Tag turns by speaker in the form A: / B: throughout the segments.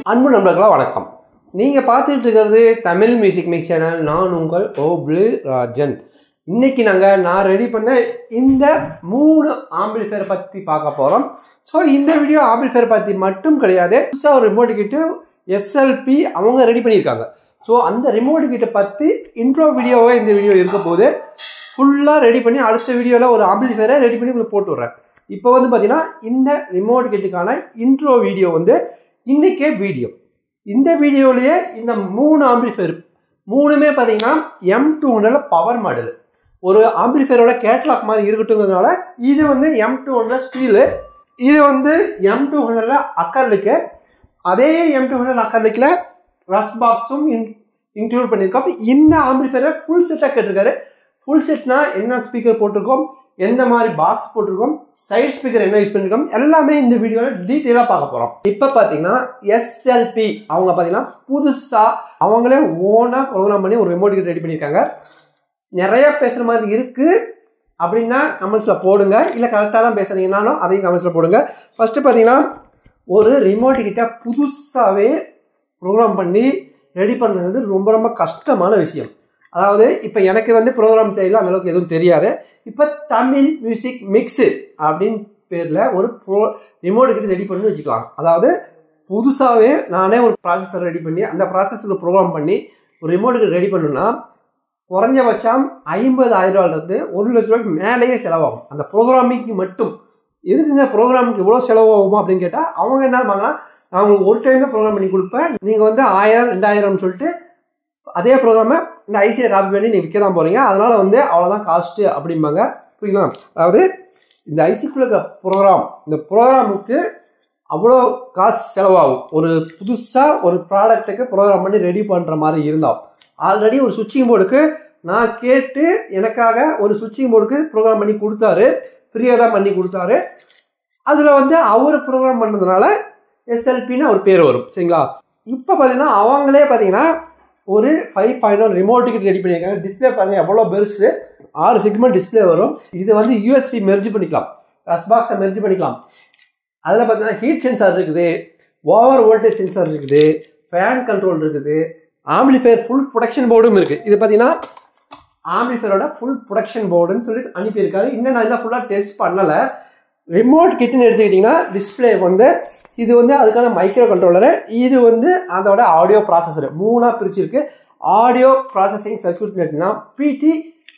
A: அன்பு நண்பர்களா வணக்கம் நீங்கள் பார்த்துட்டு இருக்கிறது தமிழ் மியூசிக் மிக்ஸ் சேனல் நான் உங்கள் ஓப்ளு ராஜன் இன்னைக்கு நாங்கள் நான் ரெடி பண்ண இந்த மூணு ஆம்பிளிஃபேர் பற்றி பார்க்க போகிறோம் ஸோ இந்த வீடியோ ஆம்பிளிஃபேர் பற்றி மட்டும் கிடையாது புதுசாக ஒரு ரிமோட் கிட்ட எஸ்எல்பி அவங்க ரெடி பண்ணியிருக்காங்க ஸோ அந்த ரிமோட் கிட்ட பற்றி இன்ட்ரோ வீடியோவே இந்த வீடியோ இருக்க போது ஃபுல்லாக ரெடி பண்ணி அடுத்த வீடியோவில் ஒரு ஆம்பிளிஃபேரை ரெடி பண்ணி உங்களுக்கு போட்டு விட்றேன் இப்போ வந்து பார்த்தீங்கன்னா இந்த ரிமோட் கிட்டுக்கான இன்ட்ரோ வீடியோ வந்து இன்னைக்கே வீடியோ இந்த வீடியோலயே இந்த மூணு ஆம்பிளிஃபையர் மூணுமே பார்த்தீங்கன்னா எம் டூ ஹண்ட்ரட்ல பவர் மாடல் ஒரு ஆம்பிளிஃபையரோட கேட்லாக் மாதிரி இருக்கட்டுங்கிறதுனால இது வந்து எம் டூ ஹண்ட்ரட் ஸ்டீலு இது வந்து எம் டூ ஹண்ட்ரட்ல அக்கர்லிக்கு அதே எம் டூ ஹண்ட்ரட் அக்கர்லிக்கில் ரஸ் பாக்ஸும் இன்க்ளூட் பண்ணியிருக்கோம் இந்த ஆம்பிளிஃபையரை ஃபுல் செட்டாக கேட்டிருக்காரு ஃபுல் செட்னா என்ன ஸ்பீக்கர் போட்டிருக்கோம் எந்த மாதிரி பாக்ஸ் போட்டிருக்கோம் சைட் ஸ்பீக்கர் என்ன யூஸ் பண்ணிருக்கோம் எல்லாமே இந்த வீடியோவில் டீட்டெயிலாக பார்க்க போகிறோம் இப்போ பார்த்தீங்கன்னா எஸ்எல்பி அவங்க பார்த்தீங்கன்னா புதுசாக அவங்களே ஓனாக ப்ரோக்ராம் பண்ணி ஒரு ரிமோட் ரெடி பண்ணியிருக்காங்க நிறைய பேசுகிற மாதிரி இருக்குது அப்படின்னா கமெண்ட்ஸில் போடுங்க இல்லை கரெக்டாக தான் பேசுகிறீங்கன்னாலும் அதையும் கமெண்ட்ஸில் போடுங்க ஃபஸ்ட்டு பார்த்தீங்கன்னா ஒரு ரிமோட் கிட்ட புதுசாகவே ப்ரோக்ராம் பண்ணி ரெடி பண்ணுறது ரொம்ப ரொம்ப கஷ்டமான விஷயம் அதாவது இப்போ எனக்கு வந்து ப்ரோக்ராம் சைடில் அந்தளவுக்கு எதுவும் தெரியாது இப்போ தமிழ் மியூசிக் மிக்ஸு அப்படின்னு பேரில் ஒரு ப்ரோ ரிமோட் கிட்ட ரெடி பண்ணி வச்சுக்கலாம் அதாவது புதுசாகவே நானே ஒரு ப்ராசஸர் ரெடி பண்ணி அந்த ப்ராசஸில் ப்ரோக்ராம் பண்ணி ஒரு ரிமோட்டுக்கு ரெடி பண்ணுன்னா குறைஞ்சபட்சம் ஐம்பதாயிரம் ரூபாயிலிருந்து ஒரு லட்ச ரூபாய்க்கு மேலேயே செலவாகும் அந்த ப்ரோக்ராமிங்க்கு மட்டும் எதுக்குங்க ப்ரோக்ராமுக்கு இவ்வளோ செலவாகுமா அப்படின்னு கேட்டால் அவங்க என்ன பண்ணாங்கன்னா நான் உங்களுக்கு ஒரு டைமே ப்ரோக்ராம் பண்ணி கொடுப்பேன் நீங்கள் வந்து ஆயிரம் ரெண்டாயிரம்னு சொல்லிட்டு அதே ப்ரோக்ராமை இந்த ஐசியை காப்பி பண்ணி நீங்கள் விற்க தான் போகிறீங்க அதனால் வந்து அவ்வளோதான் காஸ்ட்டு அப்படிம்பாங்க புரியுங்களா அதாவது இந்த ஐசிக்குள்ள இருக்கிற ப்ரோக்ராம் இந்த ப்ரோக்ராமுக்கு அவ்வளோ காசு செலவாகும் ஒரு புதுசாக ஒரு ப்ராடக்ட்டுக்கு ப்ரோக்ராம் பண்ணி ரெடி பண்ணுற மாதிரி இருந்தால் ஆல்ரெடி ஒரு சுவிட்சிங் போர்டுக்கு நான் கேட்டு எனக்காக ஒரு சுவிட்சிங் போர்டுக்கு ப்ரோக்ராம் பண்ணி கொடுத்தாரு ஃப்ரீயாக தான் பண்ணி கொடுத்தாரு அதில் வந்து அவர் ப்ரோக்ராம் பண்ணதுனால எஸ்எல்பின்னு அவர் பேர் வரும் சரிங்களா இப்போ பார்த்தீங்கன்னா அவங்களே பார்த்தீங்கன்னா ஒரு ஃபைவ் பாயிண்ட் ஒன் ரிமோட்டுக்கு ரெடி பண்ணியிருக்காங்க டிஸ்பிளே பாருங்க எவ்வளோ பெருசு ஆறு செக்மெண்ட் டிஸ்பிளே வரும் இது வந்து யூஎஸ்பி மெர்ஜ் பண்ணிக்கலாம் ரஸ் பாக்ஸை மெர்ஜ் பண்ணிக்கலாம் அதில் பார்த்தீங்கன்னா ஹீட் சென்சார் இருக்குது ஓவர் வோல்டேஜ் சென்சார் இருக்குது ஃபேன் கண்ட்ரோல் இருக்குது ஆம்பிளிஃபையர் ஃபுல் ப்ரொடக்ஷன் போர்டும் இருக்குது இது பார்த்தீங்கன்னா ஆம்பிளிஃபையரோட ஃபுல் ப்ரொடக்ஷன் போர்டுன்னு சொல்லி அனுப்பியிருக்காரு இன்னும் நான் இன்னும் ஃபுல்லாக டெஸ்ட் பண்ணலை ரிமோட் கிட்டுன்னு எடுத்துக்கிட்டிங்கன்னா டிஸ்பிளே வந்து இது வந்து அதுக்கான மைக்ரோ கண்ட்ரோலரு இது வந்து அதோட ஆடியோ ப்ராசஸர் மூணாக பிரிச்சிருக்கு ஆடியோ ப்ராசஸிங் சர்க்கியூட் நெட்னா PT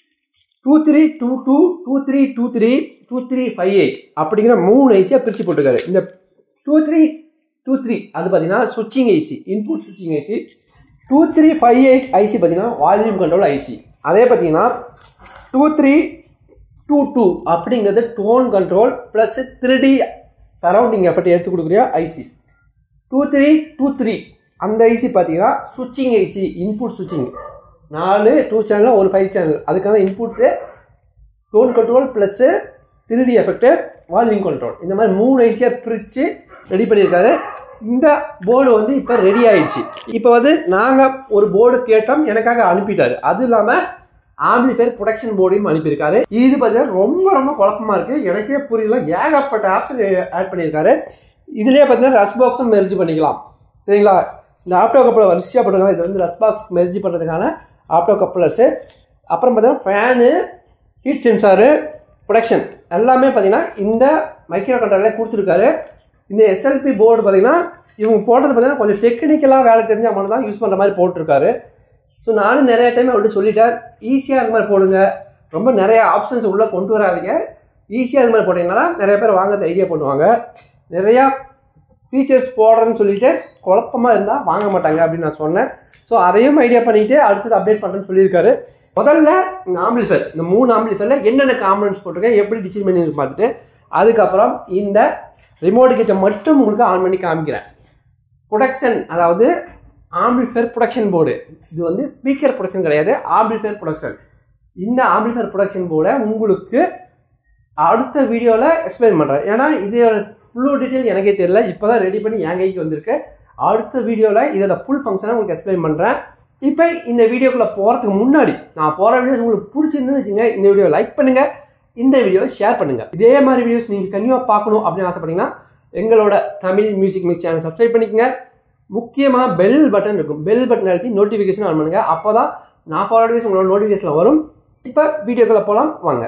A: two three two two two three two three two three five eight அப்படிங்கிற மூணு ஐசியாக பிரித்து போட்டிருக்காரு இந்த டூ த்ரீ டூ த்ரீ அது பார்த்தீங்கன்னா சுவிட்சிங் ஐசி இன்புட் சுவிட்சிங் IC two three five eight IC பார்த்தீங்கன்னா வால்யூம் கண்ட்ரோல் ஐசி அதே பார்த்தீங்கன்னா டூ த்ரீ டூ டூ அப்படிங்கிறது tone control plus three D surrounding effort எடுத்து கொடுக்குற IC two three two three அந்த ஐசி பார்த்தீங்கன்னா சுவிட்சிங் ஐசி இன்புட் சுவிட்சிங் நாலு டூ சேனல் ஒரு ஃபைவ் சேனல் அதுக்கான input tone control plus three D effect volume control இந்த மாதிரி மூணு ஐசியாக பிரித்து ரெடி பண்ணியிருக்காரு இந்த போர்டு வந்து இப்போ ரெடி ஆயிடுச்சு இப்போ வந்து நாங்கள் ஒரு போர்டு கேட்டோம் எனக்காக அனுப்பிட்டாரு அது இல்லாமல் ஆம்பிளிஃபையர் ப்ரொடக்ஷன் போர்டையும் அனுப்பியிருக்காரு இது பார்த்தீங்கன்னா ரொம்ப ரொம்ப குழப்பமா இருக்குது எனக்கே புரியல ஏகப்பட்ட ஆப்ஷன் ஆட் பண்ணியிருக்காரு இதுலேயே பார்த்தீங்கன்னா ரஸ் பாக்ஸும் மெர்ஜ் பண்ணிக்கலாம் சரிங்களா இந்த ஆப்டோ கப்பில் வரிசையாக போட்டிருக்காங்க இது வந்து ரஸ் பாக்ஸ் மெர்ஜ் பண்ணுறதுக்கான ஆப்டோ கப்ளர்ஸு அப்புறம் பார்த்தீங்கன்னா ஃபேனு ஹீட் சென்சாரு ப்ரொடக்ஷன் எல்லாமே பார்த்தீங்கன்னா இந்த மைக்ரோ கண்ட்ரோலே கொடுத்துருக்காரு இந்த எஸ்எல்பி போர்டு பார்த்தீங்கன்னா இவங்க போட்டது பார்த்தீங்கன்னா கொஞ்சம் டெக்னிக்கலாக வேலை தெரிஞ்ச மட்டும் தான் யூஸ் பண்ணுற மாதிரி போட்டிருக்காரு ஸோ நானும் நிறைய டைம் அவர்கிட்ட சொல்லிட்டேன் ஈஸியாக அது மாதிரி போடுங்க ரொம்ப நிறைய ஆப்ஷன்ஸ் உள்ளே கொண்டு வராதிங்க ஈஸியாக அது மாதிரி போட்டிங்கன்னா நிறைய பேர் வாங்குறது ஐடியா பண்ணுவாங்க நிறையா ஃபீச்சர்ஸ் போடுறேன்னு சொல்லிட்டு குழப்பமாக இருந்தால் வாங்க மாட்டாங்க அப்படின்னு நான் சொன்னேன் ஸோ அதையும் ஐடியா பண்ணிட்டு அடுத்தது அப்டேட் பண்ணுறேன்னு சொல்லியிருக்காரு முதல்ல இந்த ஆம்பிளிஃபர் இந்த மூணு ஆம்பிளிஃபரில் என்னென்ன காம்பனன்ஸ் போட்டிருக்கேன் எப்படி டிசைன் பண்ணி பார்த்துட்டு அதுக்கப்புறம் இந்த ரிமோட் கிட்ட மட்டும் உங்களுக்கு ஆன் பண்ணி காமிக்கிறேன் ப்ரொடக்ஷன் அதாவது ஆம்பிளிஃபயர் ப்ரொடக்ஷன் போர்டு இது வந்து ஸ்பீக்கர் ப்ரொடக்ஷன் கிடையாது ஆம்பிளிஃபயர் ப்ரொடக்ஷன் இந்த ஆம்பிளிஃபயர் ப்ரொடக்ஷன் போர்டை உங்களுக்கு அடுத்த வீடியோவில் எக்ஸ்பிளைன் பண்ணுறேன் ஏன்னா இதோட ஃபுல்லு டீட்டெயில் எனக்கே தெரியல இப்போ தான் ரெடி பண்ணி என் கைக்கு வந்திருக்கு அடுத்த வீடியோவில் இதோட ஃபுல் ஃபங்க்ஷனை உங்களுக்கு எக்ஸ்பிளைன் பண்ணுறேன் இப்போ இந்த வீடியோக்குள்ளே போகிறதுக்கு முன்னாடி நான் போகிற வீடியோஸ் உங்களுக்கு பிடிச்சிருந்துன்னு வச்சுங்க இந்த வீடியோ லைக் பண்ணுங்கள் இந்த வீடியோ ஷேர் பண்ணுங்கள் இதே மாதிரி வீடியோஸ் நீங்கள் கன்னியூவாக பார்க்கணும் அப்படின்னு ஆசைப்பட்டீங்கன்னா எங்களோட Tamil music mix channel subscribe பண்ணிக்கங்க முக்கியமாக பெல் பட்டன் இருக்கும் பெல் பட்டன் அழுத்தி நோட்டிஃபிகேஷன் ஆன் பண்ணுங்கள் அப்போ தான் நான் ஃபாலோட் வைஸ் உங்களோட நோட்டிஃபிகேஷன் வரும் இப்போ வீடியோக்குள்ளே போகலாம் வாங்க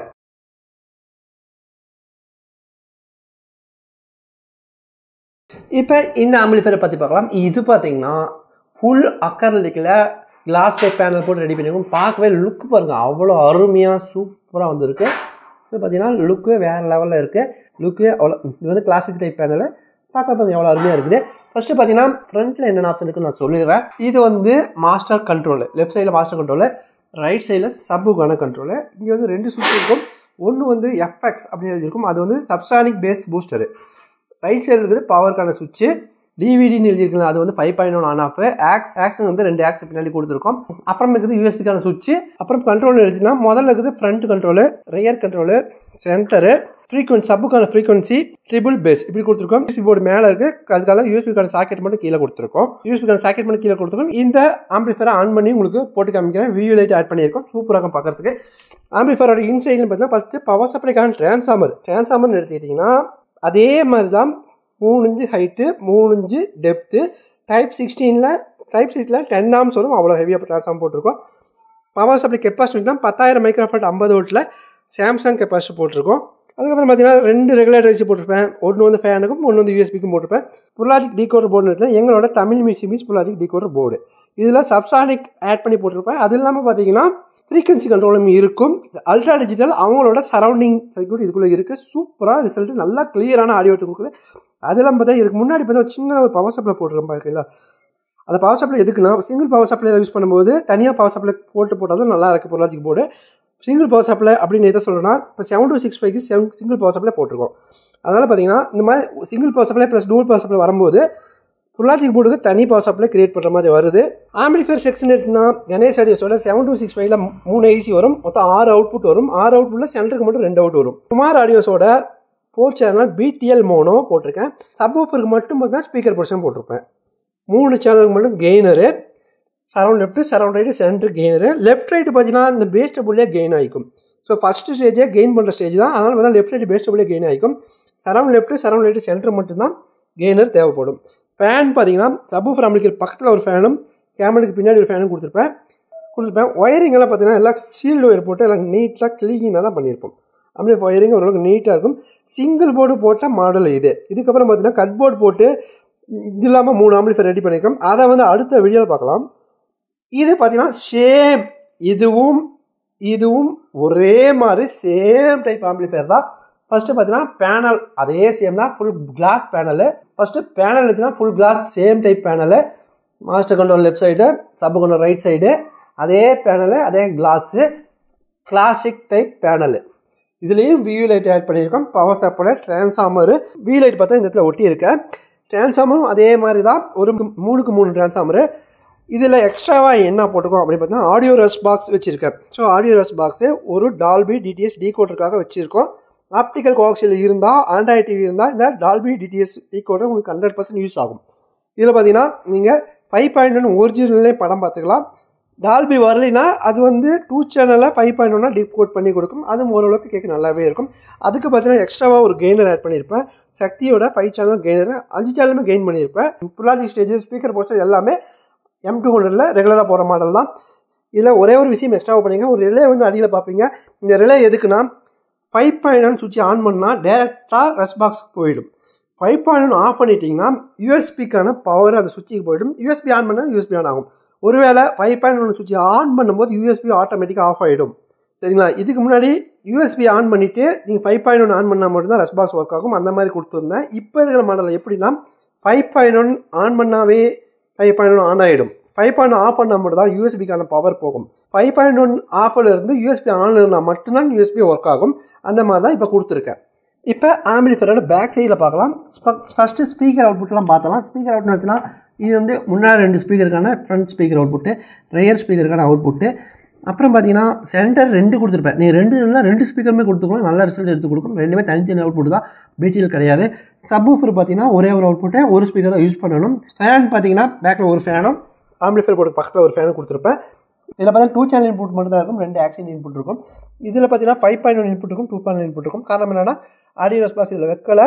A: இப்போ இந்த ஆம்பிளிஃபையரை பற்றி பார்க்கலாம் இது பார்த்தீங்கன்னா ஃபுல் அக்கர்லிக்கில் கிளாஸ் டைப் பேனல் போட்டு ரெடி பண்ணியிருக்கோம் பார்க்கவே லுக் பாருங்கள் அவ்வளோ அருமையாக சூப்பராக வந்திருக்கு ஸோ பார்த்தீங்கன்னா லுக்கு வேறு லெவலில் இருக்குது லுக்கு அவ்வளோ இது வந்து கிளாசிக் டைப் பேனல் பார்க்க பாருங்க எவ்வளோ அருமையாக இருக்குது ஃபஸ்ட்டு பார்த்தீங்கன்னா ஃப்ரண்ட்டில் என்னென்ன ஆப்ஷன் இருக்குன்னு நான் சொல்லிடுறேன் இது வந்து மாஸ்டர் கண்ட்ரோலு லெஃப்ட் சைடில் மாஸ்டர் கண்ட்ரோலு ரைட் சைடில் சப்புக்கான கண்ட்ரோலு இங்கே வந்து ரெண்டு சுவிட்ச் இருக்கும் ஒன்று வந்து எஃப்எக்ஸ் அப்படின்னு எழுதியிருக்கும் அது வந்து சப்சானிக் பேஸ் பூஸ்டரு ரைட் சைடில் இருக்குது பவருக்கான சுவிட்சு டிவிடின்னு எழுதியிருக்கலாம் அது வந்து five point one on off aux aux வந்து ரெண்டு ஆக்ஸ் பின்னாடி கொடுத்துருக்கோம் அப்புறம் இருக்குது யூஎஸ்பிக்கான சுவிட்ச் அப்புறம் கண்ட்ரோல் எழுதினா முதல்ல இருக்குது front control rear control centre frequency சப்புக்கான ஃப்ரீக்வன்சி ட்ரிபிள் பேஸ் இப்படி கொடுத்துருக்கோம் யூஎஸ்பி போர்டு மேலே இருக்கு அதுக்காக யூஎஸ்பிக்கான சாக்கெட் மட்டும் கீழே கொடுத்துருக்கோம் யூஎஸ்பிக்கான சாக்கெட் மட்டும் கீழே கொடுத்துருக்கோம் இந்த ஆம்பிளிஃபரை ஆன் பண்ணி உங்களுக்கு போட்டு காமிக்கிறேன் வியூ லைட் ஆட் பண்ணியிருக்கோம் சூப்பராக இருக்கும் பார்க்கறதுக்கு ஆம்பிளிஃபரோட இன்சைட்னு பார்த்தீங்கன்னா ஃபஸ்ட்டு பவர் சப்ளைக்கான ட்ரான்ஸ்ஃபார்மர் ட்ரான்ஸ்ஃபார்மர்னு எடுத்துக்கிட்டிங்கன்னா அதே மாதிரி தான் மூணு இன்ச்சு ஹைட்டு மூணு இன்ச்சு டெப்த்து டைப் சிக்ஸ்டீனில் டைப் சிக்ஸில் டென் ஆம்ஸ் வரும் அவ்வளோ ஹெவியாக ட்ரான்ஸ்ஃபார்ம் போட்டிருக்கோம் பவர் சப்ளை கெப்பாசிட்டினா பத்தாயிரம் மைக்ரோஃபாட் ஐம்பது வோல்ட்டில் சாம்சங் கெப்பாசிட்டி போட்டிருக்கோம் அதுக்கப்புறம் பார்த்தீங்கன்னா ரெண்டு ரெகுலேட்டர் வச்சு போட்டிருப்பேன் ஒன்று வந்து ஃபேனுக்கும் ஒன்று வந்து யூஎஸ்பிக்கும் போட்டிருப்பேன் புல்லாஜிக் டீகோடர் போர்டு இடத்துல எங்களோட தமிழ் மியூசிக் மீஸ் புல்லாஜிக் டீகோடர் போர்டு இதில் சப்சானிக் ஆட் பண்ணி போட்டிருப்பேன் அது இல்லாமல் பார்த்தீங்கன்னா ஃப்ரீக்வன்சி கண்ட்ரோலும் இருக்கும் அல்ட்ரா டிஜிட்டல் அவங்களோட சரௌண்டிங் சர்க்யூட் இதுக்குள்ளே இருக்குது சூப்பராக ரிசல்ட் நல்லா கிளியரான ஆடியோ கொடுக்குது அதெல்லாம் பார்த்தா இதுக்கு முன்னாடி பார்த்தா சின்ன ஒரு பவர் சப்ளை போட்டிருக்கேன் பார்த்தீங்களா அந்த பவர் சப்ளை எதுக்குன்னா சிங்கிள் பவர் சப்ளை யூஸ் பண்ணும்போது தனியாக பவர் சப்ளை போட்டு போட்டால் தான் நல்லா இருக்குது pro logic board single power supply அப்படின்னு எதை சொல்கிறேன்னா இப்போ செவன் டூ சிக்ஸ் ஃபைவ்க்கு செவன் சிங்கிள் பவர் சப்ளை போட்டிருக்கோம் அதனால் பார்த்தீங்கன்னா இந்த மாதிரி single power supply plus dual power supply வரும்போது புல்லாஜிக் போர்டுக்கு தனி பவர் சப்ளை கிரியேட் பண்ணுற மாதிரி வருது ஆம்பிளிஃபயர் செக்ஷன் எடுத்துனா கணேஷ் ஆடியோஸோட செவன் டூ சிக்ஸ் ஃபைவ்ல மூணு ஐசி வரும் மொத்தம் ஆறு அவுட்புட் வரும் ஆறு அவுட்புட்டில் சென்டருக்கு மட்டும் ரெண்டு அவுட் வரும் குமார் ஆடியோஸோட ஃபோர் சேனல் பிடிஎல் மோனோ போட்டிருக்கேன் சப்வூஃபருக்கு மட்டும் பார்த்தீங்கன்னா ஸ்பீக்கர் பொசிஷன் போட்டிருப்பேன் மூணு சேனலுக்கு மட்டும் gainer surround left surround right centre gainer left right பார்த்தீங்கன்னா இந்த பேஸ் டபுள்லேயே கெயின் ஆகிக்கும் ஸோ ஃபஸ்ட்டு ஸ்டேஜே கெயின் பண்ணுற ஸ்டேஜ் தான் அதனால் பார்த்தா லெஃப்ட் ரைட்டு பேஸ் டபுள்லேயே கெயின் ஆகிக்கும் surround left surround right centre மட்டும்தான் கெய்னர் தேவைப்படும் ஃபேன் பார்த்தீங்கன்னா சப்வூஃபர் அம்பிளிக்கர் பக்கத்தில் ஒரு ஃபேனும் கேமனுக்கு பின்னாடி ஒரு ஃபேனும் கொடுத்துருப்பேன் கொடுத்துருப்பேன் ஒயரிங் எல்லாம் பார்த்தீங்கன்னா எல்லாம் சீல்டு ஒயர் போட்டு எல்லாம் நீட்டாக கிளீனாக தான் பண்ணியிருப்போம் அப்படியே ஒயரிங் ஓரளவுக்கு நீட்டாக இருக்கும் சிங்கிள் போர்டு போட்ட மாடல் இது இதுக்கப்புறம் பார்த்தீங்கன்னா கட் போர்டு போட்டு இது இல்லாமல் மூணு ஆம்பிளிஃபை ரெடி பண்ணியிருக்கோம் அதை வந்து அடுத்த வீடியோவில் பார்க்கலாம் இது பார்த்தீங்கன்னா சேம் இதுவும் இதுவும் ஒரே மாதிரி சேம் டைப் ஆம்பிளிஃபையர் தான் ஃபஸ்ட்டு பார்த்தீங்கன்னா பேனல் அதே சேம் தான் full glass panel first panel இருக்குன்னா full glass same type panel master control left side sub control right side அதே பேனலு அதே கிளாஸு கிளாசிக் டைப் பேனலு இதுலேயும் வியூ லைட் ஆட் பண்ணியிருக்கோம் power supply transformer view light பார்த்தா இந்த இடத்துல ஒட்டியிருக்கேன் டிரான்ஸ்ஃபார்மரும் அதே மாதிரி தான் ஒரு மூணுக்கு மூணு டிரான்ஸ்ஃபார்மரு இதில் எக்ஸ்ட்ராவாக என்ன போட்டிருக்கோம் அப்படின்னு பார்த்தீங்கன்னா ஆடியோ ரெஸ் பாக்ஸ் வச்சுருக்கேன் ஸோ ஆடியோ ரெஸ் பாக்ஸு ஒரு டால்பி டிடிஎஸ் டீகோடருக்காக வச்சுருக்கோம் ஆப்டிக்கல் கோஆக்சில் இருந்தால் ஆண்ட்ராய்ட் டிவி இருந்தால் இந்த டால்பி டிடிஎஸ் டீகோடர் உங்களுக்கு ஹண்ட்ரட் பர்சன்ட் யூஸ் ஆகும் இதில் பார்த்தீங்கன்னா நீங்கள் ஃபைவ் பாயிண்ட் ஒன் ஒரிஜினல்லே படம் பார்த்துக்கலாம் டால்பி வரலைன்னா அது வந்து டூ சேனலில் ஃபைவ் பாயிண்ட் ஒன்னா டிப் கோட் பண்ணி கொடுக்கும் அது ஓரளவுக்கு கேட்க நல்லாவே இருக்கும் அதுக்கு பார்த்தீங்கன்னா எக்ஸ்ட்ராவாக ஒரு கெய்னர் ஆட் பண்ணியிருப்பேன் சக்தியோட ஃபைவ் சேனல் கெய்னர் அஞ்சு சேனலுமே கெயின் பண்ணியிருப்பேன் புலாஜிக் ஸ்டேஜ் ஸ்பீக்கர் போர்ட்ஸ் எல்லாமே எம் டூ ஹண்ட்ரடில் ரெகுலராக போகிற மாடல் தான் இதில் ஒரே ஒரு விஷயம் எக்ஸ்ட்ராவாக பண்ணிங்க ஒரு ரிலே வந்து அடியில் பார்ப்பீங்க இந்த ரிலே எதுக்குன்னா ஃபைவ் பாயிண்ட் ஒன் சுவிட்ச் ஆன் பண்ணால் டேரெக்டாக ரெஸ் பாக்ஸுக்கு போயிடும் ஃபைவ் பாயிண்ட் ஒன் ஆஃப் பண்ணிட்டீங்கன்னா யூஎஸ்பிக்கான பவர் அந்த சுவிட்சுக்கு போயிடும் யூஎஸ்பி ஆன் பண்ணால் யூஎஸ்பி ஆன் ஆகும் ஒருவேளை ஃபைவ் பாயிண்ட் ஒன் சுவிட்ச் ஆன் பண்ணும்போது யூஎஸ்பி ஆட்டோமேட்டிக்காக ஆஃப் ஆகிடும் சரிங்களா இதுக்கு முன்னாடி யூஎஸ்பி ஆன் பண்ணிவிட்டு நீங்கள் ஃபைவ் பாயிண்ட் ஒன் ஆன் பண்ணால் மட்டும்தான் ரெஸ் பாக்ஸ் ஒர்க் ஆகும் அந்த மாதிரி கொடுத்துருந்தேன் இப்போ இருக்கிற மாடல் எப்படின்னா ஃபைவ் பாயிண்ட் ஒன் ஆன் பண்ணாவே ஃபைவ் பாயிண்ட் ஒன் ஆன் ஆகிடும் ஃபைவ் பாயிண்ட் ஆஃப் பண்ணால் மட்டும் தான் யூஎஸ்பிக்கான பவர் போகும் ஃபைவ் பாயிண்ட் ஒன் ஆஃபில் இருந்து யூஎஸ்பி ஆனில் இருந்தால் மட்டும்தான் யூஎஸ்பி ஒர்க் ஆகும் அந்த மாதிரி தான் இப்போ கொடுத்துருக்கேன் இப்போ ஆம்பிளிஃபரோட பேக் சைடில் பார்க்கலாம் ஃபஸ்ட்டு ஸ்பீக்கர் அவுட்புட்லாம் பார்த்தலாம் ஸ்பீக்கர் அவுட்னு வச்சுனா இது வந்து முன்னாடி ரெண்டு ஸ்பீக்கருக்கான ஃப்ரண்ட் ஸ்பீக்கர் அவுட்புட்டு ரியர் ஸ்பீக்கருக்கான அவுட்புட்டு அப்புறம் பார்த்தீங்கன்னா சென்டர் ரெண்டு கொடுத்துருப்பேன் நீ ரெண்டு இல்லை ரெண்டு ஸ்பீக்கருமே கொடுத்துக்கலாம் நல்ல ரிசல்ட் எடுத்து கொடுக்கும் ரெண்டுமே தனித்தனி அவுட்புட் தான் பிடிஎல் கிடையாது சப்வூஃபர் பார்த்தீங்கன்னா ஒரே ஒரு அவுட்புட்டை ஒரு ஸ்பீக்கர் தான் யூஸ் பண்ணணும் ஃபேன் பார்த்தீங்கன்னா பேக்கில் ஒரு ஃபேனும் ஆம்பிளிஃபர் போர்டு பக்கத்தில் ஒரு ஃபேனும் கொடுத்துருப்பேன் இதில் பார்த்தீங்கன்னா டூ சேனல் இன்புட் மட்டும் தான் இருக்கும் ரெண்டு ஆக்ஷன் இன்புட் இருக்கும் இதில் பார்த்தீங்கன்னா ஃபைவ் பாயிண்ட் ஒன் இன்புட் இருக்கும் டூ பாயிண்ட் இன்புட் இருக்கும் காரணம் என்னன்னா ஆடியோ ரெஸ்பான்ஸ் இதில் வைக்கல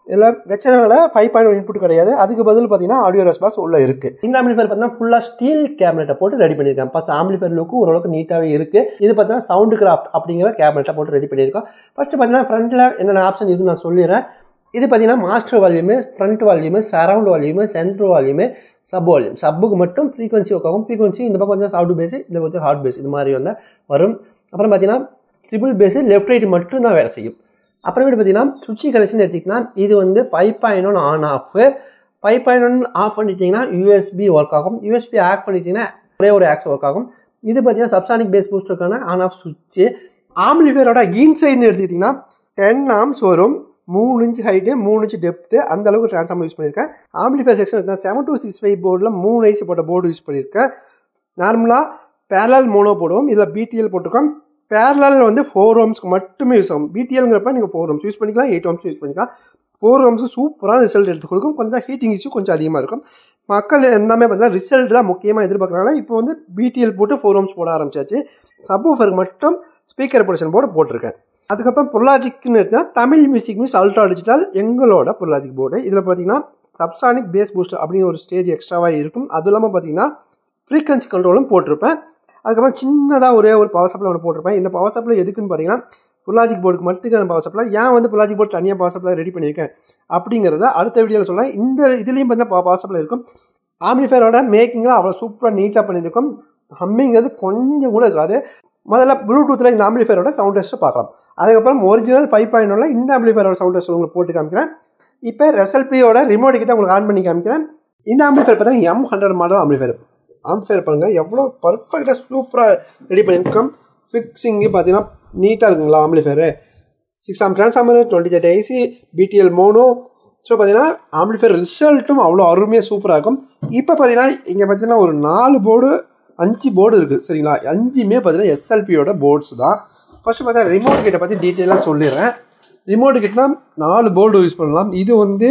A: இதில் வச்சதுனால ஃபைவ் பாயிண்ட் ஒன் இன்புட் கிடையாது அதுக்கு பதில் பார்த்தீங்கன்னா ஆடியோ ரெஸ்பான்ஸ் உள்ளே இருக்குது இந்த ஆம்பிளிஃபயர் பார்த்தீங்கன்னா ஃபுல்லாக ஸ்டீல் கேபினெட்டை போட்டு ரெடி பண்ணியிருக்கேன் ஃபஸ்ட் ஆம்பிளிஃபயர் லுக்கு ஓரளவுக்கு நீட்டாகவே இருக்குது இது பார்த்தீங்கன்னா சவுண்டு கிராஃப்ட் அப்படிங்கிற கேபினெட்டை போட்டு ரெடி பண்ணியிருக்கோம் ஃபஸ்ட்டு பார்த்தீங்கன்னா ஃப்ரண்ட்டில் என்னென்ன ஆப்ஷன் இருக்குன்னு நான் சொல்லிடுறேன் இது பார்த்தீங்கன்னா master volume front volume surround volume central volume sub volume சப்புக்கு மட்டும் ஃப்ரீக்வன்சி ஒர்க் ஆகும் ஃப்ரீக்வன்சி இந்த பக்கம் கொஞ்சம் சாஃப்ட் பேஸ் இந்த கொஞ்சம் ஹார்ட் பேஸ் இது மாதிரி வந்து வரும் அப்புறம் பார்த்தீங்கன்னா ட்ரிபிள் பேஸு லெஃப்ட் ரைட் மட்டும் தான் வேலை செய்யும் அப்புறமேட்டு பார்த்தீங்கன்னா சுவிட்ச் கனெக்ஷன் எடுத்திங்கன்னா இது வந்து five point one on off five point one off பண்ணிட்டீங்கன்னா யூஎஸ்பி ஒர்க் ஆகும் யூஎஸ்பி ஆஃப் பண்ணிட்டீங்கன்னா ஒரே ஒரு ஆக்ஸ் ஒர்க் ஆகும் இது பார்த்தீங்கன்னா சப்சானிக் பேஸ் பூஸ்டருக்கான ஆன் ஆஃப் சுவிட்சு ஆம்பிளிஃபயரோட இன்சைட்னு எடுத்துக்கிட்டிங்கன்னா டென் ஆம்ஸ் வரும் மூணு இன்ச் ஹைட்டு மூணு இன்ச் டெப்த்து அந்த அளவுக்கு ட்ரான்ஸ்ஃபார்மர் யூஸ் பண்ணியிருக்கேன் ஆம்பிளிஃபயர் செக்ஷன் எடுத்தால் செவன் டூ சிக்ஸ் ஃபைவ் போர்டில் மூணு ஐசி போட்ட போர்டு யூஸ் பண்ணியிருக்கேன் நார்மலாக பேரலல் மோனோ போடுவோம் இதில் பிடிஎல் போட்டிருக்கோம் பேரலல் வந்து ஃபோர் ஓம்ஸ்க்கு மட்டுமே யூஸ் ஆகும் பிடிஎல்ங்கிறப்ப நீங்கள் ஃபோர் ஓம்ஸ் யூஸ் பண்ணிக்கலாம் எயிட் ஓம்ஸ் யூஸ் பண்ணிக்கலாம் ஃபோர் ஓம்ஸு சூப்பரான ரிசல்ட் எடுத்து கொடுக்கும் கொஞ்சம் ஹீட்டிங் இஷ்யூ கொஞ்சம் அதிகமாக இருக்கும் மக்கள் எல்லாமே பார்த்தீங்கன்னா ரிசல்ட் தான் முக்கியமாக எதிர்பார்க்குறாங்க இப்போ வந்து பிடிஎல் போட்டு ஃபோர் ஓம்ஸ் போட ஆரம்பிச்சாச்சு சப்வூஃபருக்கு மட்டும் ஸ்பீக்கர் ப்ரொடக்ஷன் போர்டு போட்டிருக்கேன் அதுக்கப்புறம் பொருளாஜிக்னு எடுத்தால் தமிழ் மியூசிக் மியூஸ் அல்ட்ரா டிஜிட்டல் எங்களோட பொருளாஜிக் போர்டு இதில் பார்த்தீங்கன்னா சப்சானிக் பேஸ் பூஸ்டர் அப்படிங்கிற ஒரு ஸ்டேஜ் எக்ஸ்ட்ராவாக இருக்கும் அது இல்லாமல் பார்த்தீங்கன்னா ஃப்ரீக்வன்சி கண்ட்ரோலும் போட்டிருப்பேன் அதுக்கப்புறம் சின்னதாக ஒரே ஒரு பவர் சப்ளை ஒன்று போட்டிருப்பேன் இந்த பவர் சப்ளை எதுக்குன்னு பார்த்தீங்கன்னா புல்லாஜிக் போர்டுக்கு மட்டுக்கான பவர் சப்ளை ஏன் வந்து புல்லாஜிக் போர்டு தனியாக பவர் சப்ளை ரெடி பண்ணியிருக்கேன் அப்படிங்கிறத அடுத்த வீடியோவில் சொல்கிறேன் இந்த இதுலேயும் பார்த்தீங்கன்னா பவர் சப்ளை இருக்கும் ஆம்பிளிஃபயரோட மேக்கிங்கில் அவ்வளோ சூப்பராக நீட்டாக பண்ணியிருக்கும் ஹம்மிங்கிறது கொஞ்சம் கூட இருக்காது முதல்ல ப்ளூடூத்தில் இந்த ஆம்பிளிஃபயரோட சவுண்ட் டெஸ்ட்டை பார்க்கலாம் அதுக்கப்புறம் ஒரிஜினல் ஃபைவ் பாயிண்ட் ஒன்ல இந்த ஆம்பிளிஃபயரோட சவுண்ட் டெஸ்ட் உங்களுக்கு போட்டு காமிக்கிறேன் இப்போ ரெசல்பியோட ரிமோட் கிட்ட உங்களுக்கு ஆன் பண்ணி காமிக்கிறேன் இந்த ஆம்பிளிஃபயர் பார்த்தீங்கன்னா M hundred model amplifier amplifier பாருங்கள் எவ்வளோ பர்ஃபெக்டாக சூப்பராக ரெடி பண்ணியிருக்கோம் ஃபிக்ஸிங்கு பார்த்தீங்கன்னா நீட்டாக இருக்குங்களா amplifier six amp transformer twenty thirty IC BTL mono so பார்த்தீங்கன்னா ஆம்பிளிஃபயர் ரிசல்ட்டும் அவ்வளோ அருமையாக சூப்பராக இருக்கும் இப்போ பார்த்தீங்கன்னா இங்கே பார்த்தீங்கன்னா ஒரு நாலு போர்டு அஞ்சு போர்டு இருக்குது சரிங்களா அஞ்சுமே பார்த்தீங்கன்னா எஸ்எல்பியோட போர்ட்ஸ் தான் ஃபஸ்ட்டு பார்த்தா ரிமோட் கிட்ட பற்றி டீட்டெயிலாக சொல்லிடுறேன் ரிமோட் கிட்டனா நாலு போர்டு யூஸ் பண்ணலாம் இது வந்து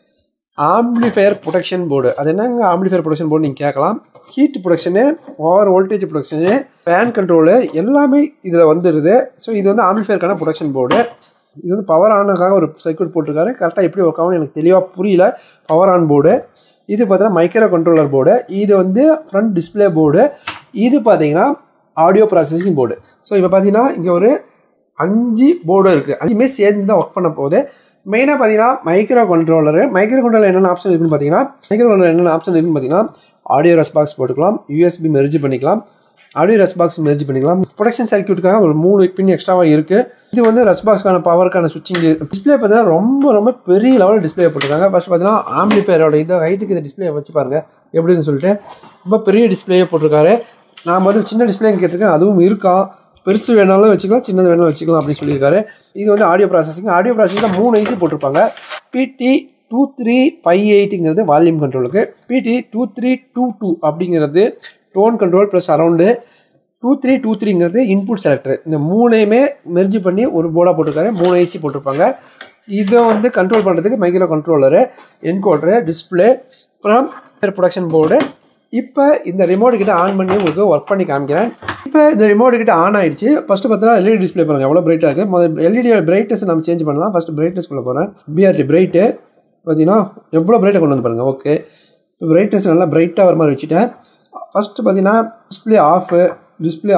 A: ஆம்பிளிஃபயர் ப்ரொடக்ஷன் போர்டு அது என்னங்க ஆம்பிளிஃபயர் ப்ரொடக்ஷன் போர்டு நீங்கள் கேட்கலாம் heat protection over voltage protection fan control எல்லாமே இதில் வந்துடுது ஸோ இது வந்து ஆம்பிளிஃபயருக்கான ப்ரொடக்ஷன் போர்டு இது வந்து பவர் ஆனுக்காக ஒரு சர்க்யூட் போட்டிருக்காரு கரெக்டாக எப்படி ஒர்க் ஆகும்னு எனக்கு தெளிவாக புரியல பவர் ஆன் போர்டு இது பார்த்தீங்கன்னா மைக்ரோ கண்ட்ரோலர் போர்டு இது வந்து ஃப்ரண்ட் டிஸ்பிளே போர்டு இது பார்த்தீங்கன்னா ஆடியோ ப்ராசஸிங் போர்டு ஸோ இப்போ பார்த்தீங்கன்னா இங்கே ஒரு அஞ்சு போர்டு இருக்குது அஞ்சுமே சேர்ந்து தான் ஒர்க் பண்ண போகுது மெயினாக பார்த்தீங்கன்னா மைக்ரோ கண்ட்ரோலரு மைக்ரோ கண்ட்ரோலர் என்னென்ன ஆப்ஷன் இருக்குன்னு பார்த்தீங்கன்னா மைக்ரோ கண்ட்ரோலர் என்னென்ன ஆப்ஷன் இருக்குன்னு பார்த்தீங்கன்னா ஆடியோ ரெஸ்பாக்ஸ் போட்டுக்கலாம் யூஎஸ்பி மெர்ஜ் பண்ணிக்கலாம் ஆடியோ ரெஸ்பாக்ஸ் மெர்ஜ் பண்ணிக்கலாம் ப்ரொடக்ஷன் சர்க்கியூட்டுக்காக ஒரு மூணு பின் எக்ஸ்ட்ராவாக இருக்குது இது வந்து ரெஸ்பாக்ஸ்க்கான பவருக்கான சுவிச்சிங் டிஸ்பிளே பார்த்தீங்கன்னா ரொம்ப ரொம்ப பெரிய லெவலில் டிஸ்பிளே போட்டிருக்காங்க ஃபஸ்ட் பார்த்தீங்கன்னா ஆம்பிளிஃபயரோட இது ஹைட்டுக்கு இந்த டிஸ்பிளே வச்சு பாருங்கள் எப்படின்னு சொல்லிட்டு ரொம்ப பெரிய டிஸ்பிளேயே போட்டிருக்காரு நான் வந்து சின்ன டிஸ்பிளே கேட்டிருக்கேன் அதுவும் இருக்கா பெருசு வேணாலும் வச்சுக்கலாம் சின்னது வேணாலும் வச்சுக்கலாம் அப்படின்னு சொல்லியிருக்காரு இது வந்து ஆடியோ ப்ராசஸிங் ஆடியோ ப்ராசஸிங்கில் மூணு ஐசி போட்டிருப்பாங்க பிடி டூ த்ரீ ஃபைவ் எயிட்டுங்கிறது வால்யூம் கண்ட்ரோலுக்கு PT two three two two அப்படிங்கிறது tone control plus around two three two த்ரீங்கிறது இன்புட் செலக்டர் இந்த மூணையுமே மெர்ஜி பண்ணி ஒரு போர்டாக போட்டிருக்காரு மூணு ஐசி போட்டிருப்பாங்க இதை வந்து கண்ட்ரோல் பண்ணுறதுக்கு மைக்ரோ கண்ட்ரோலரு என்கோடரு டிஸ்பிளே அப்புறம் ப்ரொடக்ஷன் போர்டு இப்போ இந்த ரிமோட் கிட்ட ஆன் பண்ணி உங்களுக்கு ஒர்க் பண்ணி காமிக்கிறேன் இப்போ இந்த ரிமோட் கிட்ட ஆன் ஆயிடுச்சு ஃபஸ்ட்டு பார்த்தீங்கன்னா எல்இடி டிஸ்பிளே பாருங்கள் எவ்வளோ பிரைட்டாக இருக்குது முதல் எல்இடியோட பிரைட்னஸ் நம்ம சேஞ்ச் பண்ணலாம் ஃபஸ்ட்டு பிரைட்னஸ்க்குள்ளே போகிறேன் பிஆர்டி பிரைட்டு பார்த்தீங்கன்னா எவ்வளோ பிரைட்டாக கொண்டு வந்து பாருங்கள் ஓகே இப்போ பிரைட்னஸ் நல்லா பிரைட்டாக வர மாதிரி வச்சுட்டேன் ஃபஸ்ட்டு பார்த்தீங்கன்னா display off display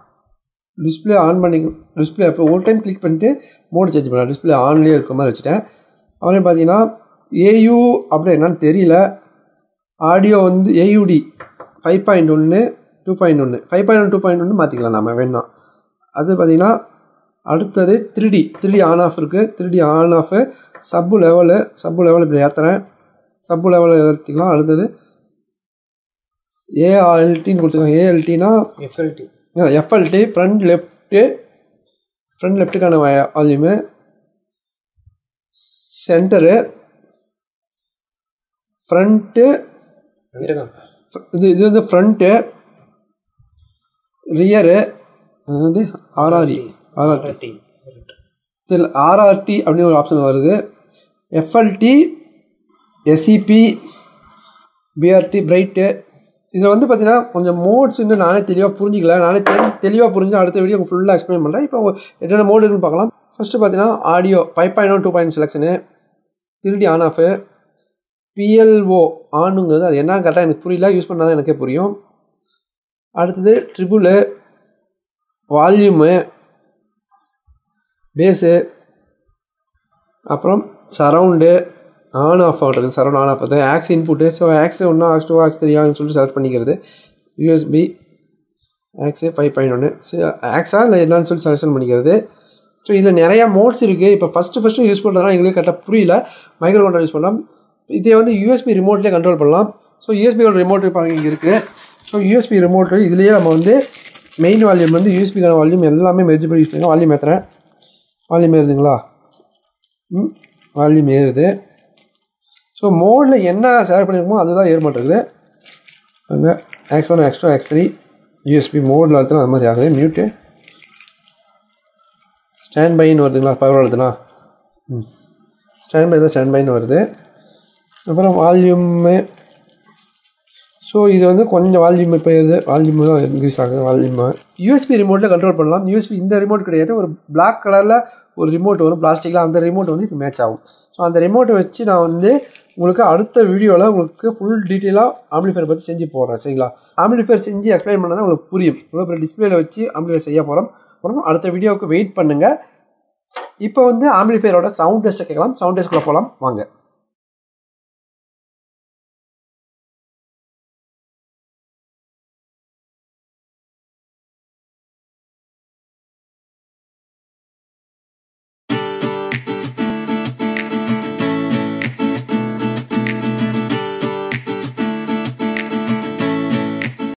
A: display on பண்ணி டிஸ்பிளே இப்போ ஒரு டைம் கிளிக் பண்ணிட்டு மோடு சேஞ்ச் பண்ணலாம் டிஸ்பிளே ஆன்லேயே இருக்க மாதிரி வச்சுட்டேன் அப்புறம் பார்த்தீங்கன்னா ஏயு அப்படி என்னன்னு தெரியல ஆடியோ வந்து ஏயுடி ஃபைவ் பாயிண்ட் ஒன்று டூ பாயிண்ட் ஒன்று five point one two point ஒன்று மாற்றிக்கலாம் நம்ம வேணாம் அது பார்த்திங்கன்னா அடுத்தது த்ரீடி த்ரீடி ஆன் ஆஃப் இருக்குது three D on off sub level sub level இப்படி ஏற்றுறேன் சப்பு லெவலில் ஏற்றிக்கலாம் அடுத்தது ஏஆல்டின்னு கொடுத்துருக்காங்க ஏஎல்டினா
B: FLT
A: FLT front left front லெஃப்ட்டுக்கான வால்யூமு சென்டரு ஃப்ரண்ட்டு
B: ரெண்டு தான்
A: இது இது வந்து ஃப்ரண்ட்டு ரியரு அதாவது ஆர்ஆர்இ ஆர்ஆர்டி இதில் ஆர்ஆர்டி அப்படின்னு ஒரு ஆப்ஷன் வருது எஃப்எல்டி எஸ்இபி பிஆர்டி பிரைட்டு இதில் வந்து பார்த்தீங்கன்னா கொஞ்சம் மோட்ஸ் இன்னும் நானே தெளிவாக புரிஞ்சிக்கல நானே தெரி தெளிவாக புரிஞ்சு அடுத்த வீடியோ ஃபுல்லாக எக்ஸ்பிளைன் பண்ணுறேன் இப்போ என்னென்ன மோடு இருக்குன்னு பார்க்கலாம் ஃபஸ்ட்டு பார்த்தீங்கன்னா audio five point one two point selection three D on off PLO ஆனுங்கிறது அது என்ன கரெக்டாக எனக்கு புரியல யூஸ் பண்ணால் தான் எனக்கே புரியும் அடுத்தது ட்ரிபுளு வால்யூமு பேஸு அப்புறம் சரவுண்டு ஆன் ஆஃப் ஆகிறது சரவுண்ட் ஆன் ஆஃப் ஆகுது ஆக்ஸ் இன்புட்டு ஸோ ஆக்ஸ் ஒன்றா aux two aux three aux சொல்லிட்டு செலக்ட் பண்ணிக்கிறது யூஎஸ்பி ஆக்ஸு ஃபைவ் பாயிண்ட் ஒன்று ஆக்ஸா இல்லை என்னன்னு சொல்லி செலக்ஷன் பண்ணிக்கிறது ஸோ இதில் நிறையா மோட்ஸ் இருக்குது இப்போ ஃபஸ்ட்டு ஃபஸ்ட்டு யூஸ் பண்ணுறதுனா எங்களுக்கு கரெக்டாக புரியல மைக்ரோ கண்ட்ரோல் யூஸ் பண்ணலாம் இதை வந்து யூஎஸ்பி ரிமோட்லேயே கண்ட்ரோல் பண்ணலாம் ஸோ யூஎஸ்பியோட ரிமோட் இப்போ இங்கே இருக்குது ஸோ யூஎஸ்பி ரிமோட்டு இதுலேயே நம்ம வந்து மெயின் வால்யூம் வந்து யூஎஸ்பிக்கான வால்யூம் எல்லாமே மெர்ஜ் பண்ணி யூஸ் பண்ணுங்க வால்யூம் ஏற்றுறேன் வால்யூம் ஏறுதுங்களா ம் வால்யூம் ஏறுது ஸோ மோடில் என்ன ஷேர் பண்ணியிருக்கோமோ அதுதான் ஏற மாட்டேங்குது அங்கே aux one aux two aux three USB மோடில் அழுத்தினா அது மாதிரி ஆகுது மியூட்டு ஸ்டாண்ட் பைன்னு வருதுங்களா பவர் அழுத்துனா ம் ஸ்டாண்ட் பை தான் ஸ்டாண்ட் பைன்னு வருது அப்புறம் வால்யூமு ஸோ இது வந்து கொஞ்சம் வால்யூம் இப்போ இது வால்யூம் தான் இன்க்ரீஸ் ஆகுது வால்யூம் யூஎஸ்பி ரிமோட்டில் கண்ட்ரோல் பண்ணலாம் யூஎஸ்பி இந்த ரிமோட் கிடையாது ஒரு பிளாக் கலரில் ஒரு ரிமோட் வரும் பிளாஸ்டிக்கில் அந்த ரிமோட் வந்து இது மேட்ச் ஆகும் ஸோ அந்த ரிமோட்டை வச்சு நான் வந்து உங்களுக்கு அடுத்த வீடியோவில் உங்களுக்கு ஃபுல் டீட்டெயிலாக ஆம்பிளிஃபயர் பற்றி செஞ்சு போடுறேன் சரிங்களா ஆம்பிளிஃபயர் செஞ்சு எக்ஸ்பிளைன் பண்ணால் உங்களுக்கு புரியும் இவ்வளோ பெரிய டிஸ்பிளேல வச்சு ஆம்பிளிஃபயர் செய்ய போகிறோம் அப்புறம் அடுத்த வீடியோவுக்கு வெயிட் பண்ணுங்கள் இப்போ வந்து ஆம்பிளிஃபயரோட சவுண்ட் டெஸ்ட்டை கேட்கலாம் சவுண்ட் டெஸ்ட்டில் போகலாம் வாங்க